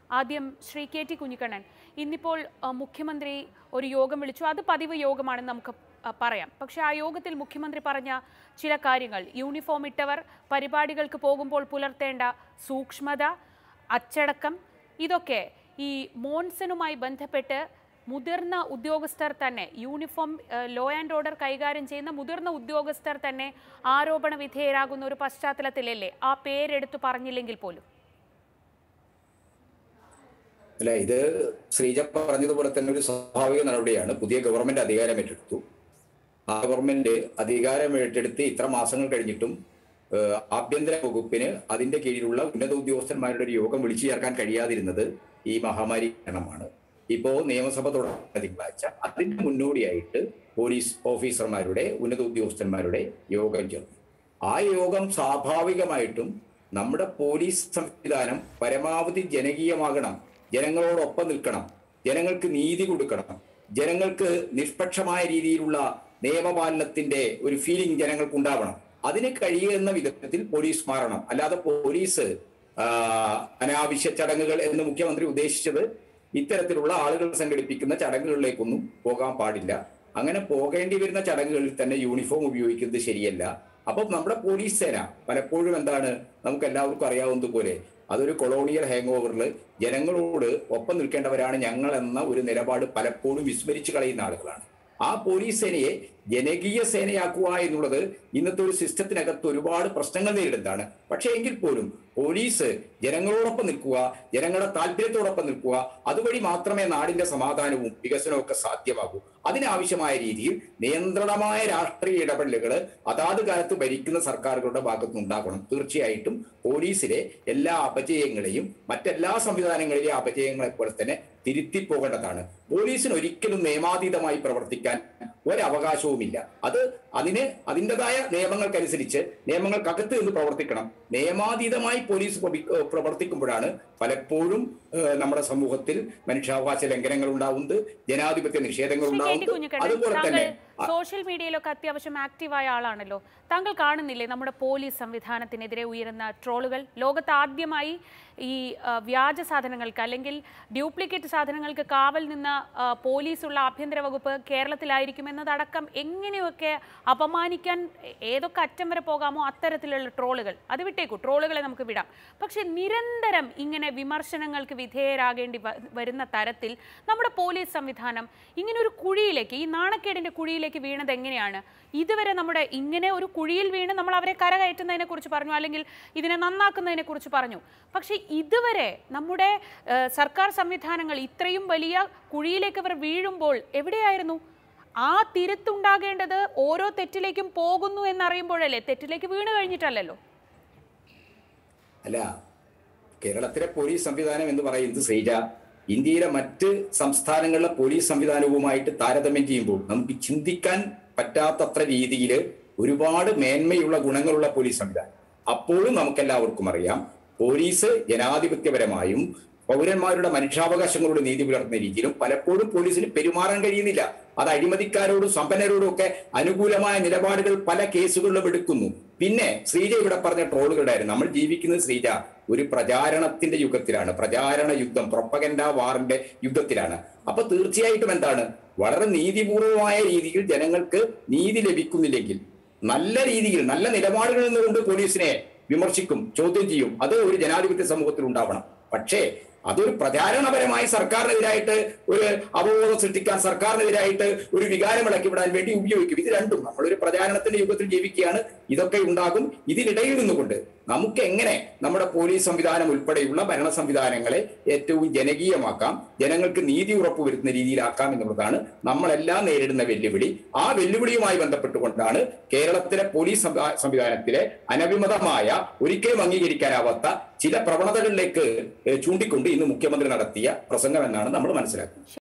ആദ്യം Shri K T Kunhikannan ഇന്നിപ്പോൾ ആ, മുഖ്യമന്ത്രി ഒരു യോഗം വിളിച്ചു അത് പതിവ് യോഗമാണെന്ന് നമുക്ക് ആ, പറയാം പക്ഷേ ആ യോഗത്തിൽ മുഖ്യമന്ത്രി പറഞ്ഞ ചില കാര്യങ്ങൾ യൂണിഫോം ഇട്ടവർ പരിപാടികൾക്ക് പോകുമ്പോൾ പുലർത്തേണ്ട സൂക്ഷ്മത അച്ചടക്കം ഇതൊക്കെ ഈ മോൺസണുമായി ബന്ധപ്പെട്ട് മുതിർന്ന ഉദ്യോഗസ്ഥർ തന്നെ യൂണിഫോം ഏഹ്, ലോ ആൻഡ് ഓർഡർ കൈകാര്യം ചെയ്യുന്ന മുതിർന്ന ഉദ്യോഗസ്ഥർ തന്നെ ആരോപണ വിധേയരാകുന്ന ഒരു പശ്ചാത്തലത്തിലല്ലേ ആ പേരെടുത്തു പറഞ്ഞില്ലെങ്കിൽ പോലും അല്ല ഇത് ശ്രീജ പറഞ്ഞതുപോലെ തന്നെ ഒരു സ്വാഭാവിക നടപടിയാണ് പുതിയ ഗവൺമെന്റ് അധികാരം ഏറ്റെടുത്തു ആ ഗവൺമെന്റ് അധികാരം ഏറ്റെടുത്ത് ഇത്ര മാസങ്ങൾ കഴിഞ്ഞിട്ടും ഏഹ്, ആഭ്യന്തര വകുപ്പിന് അതിന്റെ കീഴിലുള്ള ഉന്നത ഉദ്യോഗസ്ഥന്മാരുടെ ഒരു യോഗം വിളിച്ചു ചേർക്കാൻ കഴിയാതിരുന്നത് ഈ മഹാമാരി കാരണമാണ് ഇപ്പോ നിയമസഭ തുടങ്ങുന്ന തിങ്കളാഴ്ച അതിന്റെ മുന്നോടിയായിട്ട് പോലീസ് ഓഫീസർമാരുടെ ഉന്നത ഉദ്യോഗസ്ഥന്മാരുടെ യോഗം ചേർന്നു ആ യോഗം സ്വാഭാവികമായിട്ടും നമ്മുടെ പോലീസ് സംവിധാനം പരമാവധി ജനകീയമാകണം ജനങ്ങളോടൊപ്പം നിൽക്കണം ജനങ്ങൾക്ക് നീതി കൊടുക്കണം ജനങ്ങൾക്ക് നിഷ്പക്ഷമായ രീതിയിലുള്ള നിയമപാലനത്തിന്റെ ഒരു ഫീലിംഗ് ജനങ്ങൾക്ക് ഉണ്ടാവണം അതിന് കഴിയുന്ന വിധത്തിൽ പോലീസ് മാറണം അല്ലാതെ പോലീസ് ആ, അനാവശ്യ ചടങ്ങുകൾ എന്ന് മുഖ്യമന്ത്രി ഉദ്ദേശിച്ചത് ഇത്തരത്തിലുള്ള ആളുകൾ സംഘടിപ്പിക്കുന്ന ചടങ്ങുകളിലേക്കൊന്നും പോകാൻ പാടില്ല അങ്ങനെ പോകേണ്ടി വരുന്ന ചടങ്ങുകളിൽ തന്നെ യൂണിഫോം ഉപയോഗിക്കുന്നത് ശരിയല്ല അപ്പം നമ്മുടെ പോലീസ് സേന പലപ്പോഴും എന്താണ് നമുക്ക് എല്ലാവർക്കും അറിയാവുന്നതുപോലെ അതൊരു കൊളോണിയൽ ഹാങ് ഓവറിൽ ജനങ്ങളോട് ഒപ്പം നിൽക്കേണ്ടവരാണ് ഞങ്ങൾ എന്ന ഒരു നിലപാട് പലപ്പോഴും വിസ്മരിച്ചു കളയുന്ന ആളുകളാണ് ആ പോലീസ് സേനയെ ജനകീയ സേനയാക്കുക എന്നുള്ളത് ഇന്നത്തെ ഒരു സിസ്റ്റത്തിനകത്ത് ഒരുപാട് പ്രശ്നങ്ങൾ നേരിടുന്നതാണ് പക്ഷേ എങ്കിൽ പോലും പോലീസ് ജനങ്ങളോടൊപ്പം നിൽക്കുക ജനങ്ങളുടെ താല്പര്യത്തോടൊപ്പം നിൽക്കുക അതുവഴി മാത്രമേ നാടിന്റെ സമാധാനവും വികസനവും ഒക്കെ സാധ്യമാകൂ അതിനാവശ്യമായ രീതിയിൽ നിയന്ത്രണമായ രാഷ്ട്രീയ ഇടപെടലുകൾ അതാത് കാലത്ത് ഭരിക്കുന്ന സർക്കാരുകളുടെ ഭാഗത്ത് ഉണ്ടാകണം തീർച്ചയായിട്ടും പോലീസിലെ എല്ലാ അപജയങ്ങളെയും മറ്റെല്ലാ സംവിധാനങ്ങളിലെ അപജയങ്ങളെ പോലെ തന്നെ തിരുത്തി പോകേണ്ടതാണ് പോലീസിന് ഒരിക്കലും നിയമാതീതമായി പ്രവർത്തിക്കാൻ ഒരവകാശവുമില്ല അത് അതിന് അതിൻ്റെതായ നിയമങ്ങൾക്കനുസരിച്ച് നിയമങ്ങൾക്കകത്ത് നിന്ന് പ്രവർത്തിക്കണം നിയമാതീതമായി പോലീസ് പ്രവി- ഏഹ് പ്രവർത്തിക്കുമ്പോഴാണ് പലപ്പോഴും ഏഹ് നമ്മുടെ സമൂഹത്തിൽ മനുഷ്യാവകാശ ലംഘനങ്ങൾ ഉണ്ടാവുന്നത് ജനാധിപത്യ നിഷേധങ്ങൾ ശ്രീ കെ ടി ഉണ്ടാവുന്നത് കുഞ്ഞിക്കണ്ണൻ അതുപോലെ താങ്കൾ തന്നെ സോഷ്യൽ മീഡിയയിലൊക്കെ അത്യാവശ്യം ആക്റ്റീവായ ആളാണല്ലോ താങ്കൾ കാണുന്നില്ലേ നമ്മുടെ പോലീസ് സംവിധാനത്തിനെതിരെ ഉയരുന്ന ട്രോളുകൾ ലോകത്ത് ആദ്യമായി ഈ ആ, വ്യാജ സാധനങ്ങൾക്ക് അല്ലെങ്കിൽ ഡ്യൂപ്ലിക്കേറ്റ് സാധനങ്ങൾക്ക് കാവൽ നിന്ന ആ, പോലീസുള്ള ആഭ്യന്തര വകുപ്പ് കേരളത്തിലായിരിക്കുമെന്നതടക്കം എങ്ങനെയൊക്കെ അപമാനിക്കാൻ ഏതൊക്കെ അറ്റം വരെ പോകാമോ അത്തരത്തിലുള്ള ട്രോളുകൾ അത് വിട്ടേക്കൂ ട്രോളുകളെ നമുക്ക് വിടാം പക്ഷെ നിരന്തരം ഇങ്ങനെ വിമർശനങ്ങൾക്ക് വിധേയരാകേണ്ടി വ- വരുന്ന തരത്തിൽ നമ്മുടെ പോലീസ് സംവിധാനം ഇങ്ങനെ ഒരു കുഴിയിലേക്ക് ഈ നാണക്കേടിന്റെ കുഴിയിലേക്ക് വീണത് എങ്ങനെയാണ് ഇതുവരെ നമ്മുടെ ഇങ്ങനെ ഒരു കുഴിയിൽ വീണ് നമ്മൾ അവരെ കരകയറ്റുന്നതിനെ കുറിച്ച് പറഞ്ഞു അല്ലെങ്കിൽ ഇതിനെ നന്നാക്കുന്നതിനെ കുറിച്ച് പറഞ്ഞു പക്ഷെ ഇതുവരെ നമ്മുടെ ഏഹ്, സർക്കാർ സംവിധാനങ്ങൾ ഇത്രയും വലിയ കുഴിയിലേക്ക് അവർ വീഴുമ്പോൾ എവിടെയായിരുന്നു ആ തിരുത്തുണ്ടാകേണ്ടത് ഓരോ തെറ്റിലേക്കും പോകുന്നു എന്നറിയുമ്പോഴല്ലേ തെറ്റിലേക്ക് വീണ് കഴിഞ്ഞിട്ടല്ലല്ലോ അല്ല കേരളത്തിലെ പോലീസ് സംവിധാനം എന്ന് പറയുന്നത് ശ്രീജ ഇന്ത്യയിലെ മറ്റ് സംസ്ഥാനങ്ങളിലെ പോലീസ് സംവിധാനവുമായിട്ട് താരതമ്യം ചെയ്യുമ്പോൾ നമുക്ക് ചിന്തിക്കാൻ പറ്റാത്തത്ര രീതിയിൽ ഒരുപാട് മേന്മയുള്ള ഗുണങ്ങളുള്ള പോലീസ് സംവിധാനം അപ്പോഴും നമുക്കെല്ലാവർക്കും അറിയാം പോലീസ് ജനാധിപത്യപരമായും പൗരന്മാരുടെ മനുഷ്യാവകാശങ്ങളോട് നീതി പുലർത്തുന്ന രീതിയിലും പലപ്പോഴും പോലീസിന് പെരുമാറാൻ കഴിയുന്നില്ല അത് അഴിമതിക്കാരോടും സമ്പന്നരോടും ഒക്കെ അനുകൂലമായ നിലപാടുകൾ പല കേസുകളിലും എടുക്കുന്നു പിന്നെ ശ്രീജ ഇവിടെ പറഞ്ഞ ട്രോളുകളുണ്ടായിരുന്നു നമ്മൾ ജീവിക്കുന്നത് ശ്രീജ ഒരു പ്രചാരണത്തിന്റെ യുഗത്തിലാണ് പ്രചാരണ യുദ്ധം പ്രൊപ്പഗൻഡ വാറിന്റെ യുദ്ധത്തിലാണ് അപ്പൊ തീർച്ചയായിട്ടും എന്താണ് വളരെ നീതിപൂർവമായ രീതിയിൽ ജനങ്ങൾക്ക് നീതി ലഭിക്കുന്നില്ലെങ്കിൽ നല്ല രീതിയിൽ നല്ല നിലപാടുകളിൽ നിന്നുകൊണ്ട് പോലീസിനെ വിമർശിക്കും ചോദ്യം ചെയ്യും അത് ഒരു ജനാധിപത്യ സമൂഹത്തിൽ ഉണ്ടാവണം പക്ഷേ അതൊരു പ്രചാരണപരമായി സർക്കാരിനെതിരായിട്ട് ഒരു അവബോധം സൃഷ്ടിക്കാൻ സർക്കാരിനെതിരായിട്ട് ഒരു വികാരം ഇളക്കി വിടാൻ വേണ്ടി ഉപയോഗിക്കും ഇത് രണ്ടും നമ്മളൊരു പ്രചാരണത്തിന്റെ യുഗത്തിൽ ജീവിക്കുകയാണ് ഇതൊക്കെ ഉണ്ടാകും ഇതിനിടയിൽ നിന്നുകൊണ്ട് നമുക്ക് എങ്ങനെ നമ്മുടെ പോലീസ് സംവിധാനം ഉൾപ്പെടെയുള്ള ഭരണ സംവിധാനങ്ങളെ ഏറ്റവും ജനകീയമാക്കാം ജനങ്ങൾക്ക് നീതി ഉറപ്പുവരുത്തുന്ന രീതിയിലാക്കാം എന്നുള്ളതാണ് നമ്മളെല്ലാം നേരിടുന്ന വെല്ലുവിളി ആ വെല്ലുവിളിയുമായി ബന്ധപ്പെട്ടുകൊണ്ടാണ് കേരളത്തിലെ പോലീസ് സംവിധാ- സംവിധാനത്തിലെ അനവിമതമായ ഒരിക്കലും അംഗീകരിക്കാനാവാത്ത ചില പ്രവണതകളിലേക്ക് ഏഹ്, ചൂണ്ടിക്കൊണ്ട് ഇന്ന് മുഖ്യമന്ത്രി നടത്തിയ പ്രസംഗം എന്നാണ് നമ്മൾ മനസ്സിലാക്കുന്നത്